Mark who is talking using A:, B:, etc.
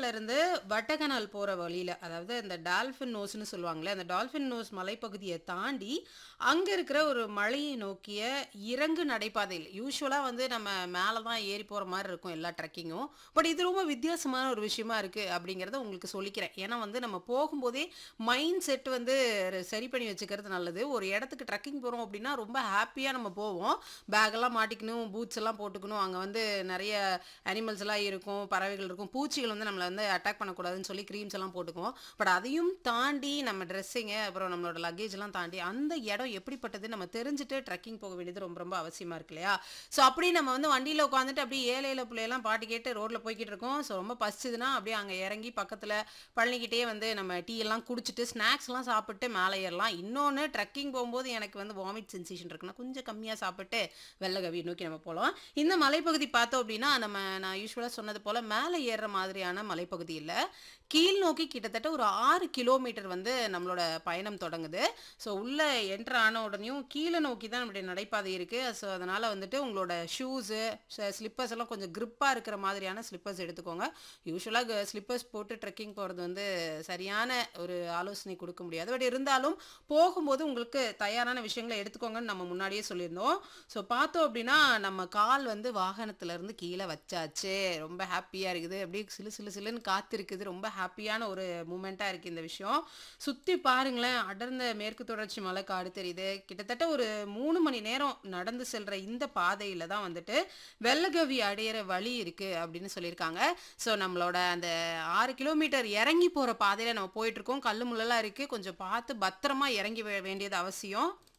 A: இருந்து வட்டக்கனால் போற வழியில, அதாவது அந்த டால்ஃபின் நோஸ்ன்னு சொல்லுவாங்கல்ல, அந்த டால்ஃபின் நோஸ் மலைப்பகுதிய தாண்டி, அங்க இருக்கிற ஒரு மலையை நோக்கிய இறங்கு நடைபாதையில் யூசுவலா வந்து நம்ம மேல தான் ஏறி போற மாரி இருக்கும் எல்லா ட்ரெக்கிங்கும். பட் இது ரொம்ப வித்தியாசமான ஒரு விஷயமா இருக்கு அப்படிங்கிறத உங்களுக்கு சொல்லிக்கிறேன். ஏன்னா வந்து நம்ம போகும்போதே மைண்ட் செட் வந்து ர சரி பண்ணி வச்சுக்கிறது நல்லது. ஒரு இடத்துக்கு ட்ரெக்கிங் போறோம் அப்படின்னா, ரொம்ப ஹேப்பியா நம்ம போவோம். பேக்கெல்லாம் மாட்டிக்கணும், பூட்ஸ் எல்லாம் போட்டுக்கணும். அங்க வந்து நெறைய அனிமல்ஸ் எல்லாம் இருக்கும், பறவைகள் இருக்கும். பூச்சிகள் வந்து நம்மள வந்து அட்டாக் பண்ணக்கூடாதுன்னு சொல்லி கிரீம்ஸ் எல்லாம் போட்டுக்குவோம். பட் அதையும் தாண்டி நம்ம ட்ரெஸ்ஸிங்கு, அப்புறம் நம்மளோட லக்கேஜ்லாம் தாண்டி அந்த இடம் எப்படிப்பட்டது நம்ம தெரிஞ்சுட்டு ட்ரெக்கிங் போக வேண்டியது ரொம்ப ரொம்ப அவசியமா இருக்கு இல்லையா? ஸோ அப்படி நம்ம வந்து வண்டியில உட்காந்துட்டு அப்படியே ஏலேல புள்ளையெல்லாம் பாட்டு கேட்டு ரோட்ல போய்க்கிட்டு இருக்கோம். ஸோ ரொம்ப பசிச்சதுன்னா அப்படியே அங்க இறங்கி பக்கத்துல பழனிக்கிட்டயே வந்து நம்ம டீ எல்லாம் குடிச்சிட்டு, ஸ்நாக்ஸ்லாம் சாப்பிட்டு மேல ஏறலாம். இன்னொன்னு ட்ரெக்கிங் போம்போது எனக்கு வந்து வாமிட் சென்சேஷன் இருக்குன்னா, கொஞ்சம் கம்மியா சாப்பிட்டு வெள்ளகவிய நோக்கி நம்ம போலாம். இந்த மலைப்பகுதி பார்த்தோம் அப்படின்னா, நம்ம நான் யூசுவலா சொன்னது போல மேல ஏறுற மாதிரியான மலைப்பகுதி இல்ல. கீழ் நோக்கி கிட்டத்தட்ட ஒரு 6 கிலோமீட்டர் வந்து நம்மளோட பயணம் தொடங்குது. ஸோ உள்ள என்டர் ஆன உடனேயும் கீழ நோக்கி தான் நம்முடைய நடைபாதை இருக்கு. ஸோ அதனால வந்துட்டு உங்களோட ஷூஸு, ச ஸ்லிப்பர்ஸ் எல்லாம் கொஞ்சம் கிரிப்பா இருக்கிற மாதிரியான ஸ்லிப்பர்ஸ் எடுத்துக்கோங்க. யூசுவலா க ஸ்லிப்பர்ஸ் போட்டு ட்ரெக்கிங் போறது வந்து சரியான ஒரு ஆலோசனை குடுக்க முடியாது. பட் இருந்தாலும் போகும்போது உங்களுக்கு தயாரான விஷயங்கள எடுத்துக்கோங்கன்னு நம்ம முன்னாடியே சொல்லியிருந்தோம். ஸோ பார்த்தோம் அப்படின்னா, நம்ம கால் வந்து வாகனத்துல இருந்து கீழ வச்சாச்சு. ரொம்ப ஹேப்பியா இருக்குது. அப்படியே சிலு சிலு சிலுன்னு காத்து இருக்குது. ரொம்ப ஹேப்பியான ஒரு மூமெண்ட்டா இருக்கு இந்த விஷயம். சுத்தி பாருங்களேன், அடர்ந்த மேற்கு தொடர்ச்சி மலைக்காடு தெரியுது. கிட்டத்தட்ட ஒரு 3 மணி நேரம் நடந்து செல்ற இந்த பாதையில தான் வந்துட்டு வெள்ளகவி அடையிற வழி இருக்கு அப்படின்னு சொல்லியிருக்காங்க. ஸோ நம்மளோட அந்த 6 கிலோமீட்டர் இறங்கி போற பாதையில நம்ம போயிட்டுருக்கோம். கல்லு முள்ளெல்லாம் இருக்கு. கொஞ்சம் பார்த்து பத்திரமா இறங்கி வே வேண்டியது அவசியம்.